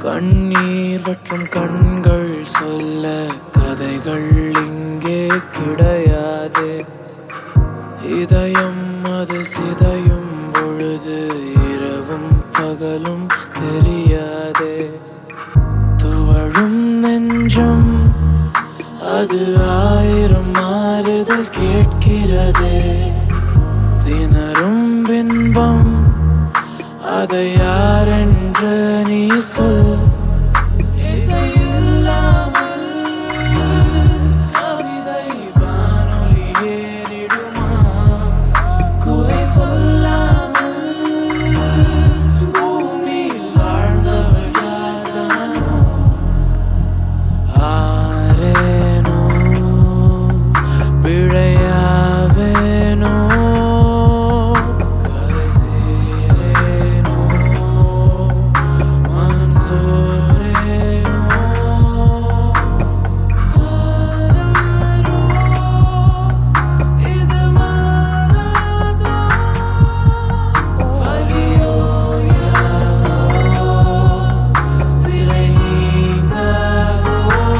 கண்ணீர் வற்றும் கண்கள் சொல்ல கதைகள் இங்கே கிடையாது இதயம் அது சிதையும் பொழுது இரவும் பகலும் தெரியாதே துவழும் நெஞ்சம் அது ஆயிரம் மாறுதல் கேட்கிறதே திணறும் பின்பம் அதை யாரென்று நீ சொல் இசையில்லாமல் கவிதை வானொலி ஏறிடுமா குறை சொல்லாமல் பூமியில் வாழ்ந்தவள் யார்தானோ ஆரேனோ பிழையாவேனோ கரை சேரேனோ மனம் சோரேனோ ஆராரோ இது மாறாதோ வலியோ யாதோ சிலை நீங்காதோ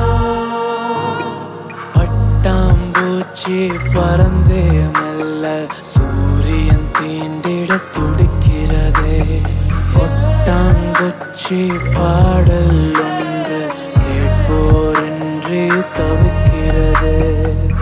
பட்டாம்பூச்சி பறந்தே மெல்ல சூரியன் தீண்டிட துடிக்கிறதே கொட்டாங்குச்சி பாடல் ஒன்று கேட்போரின்றி தவிக்கிறதே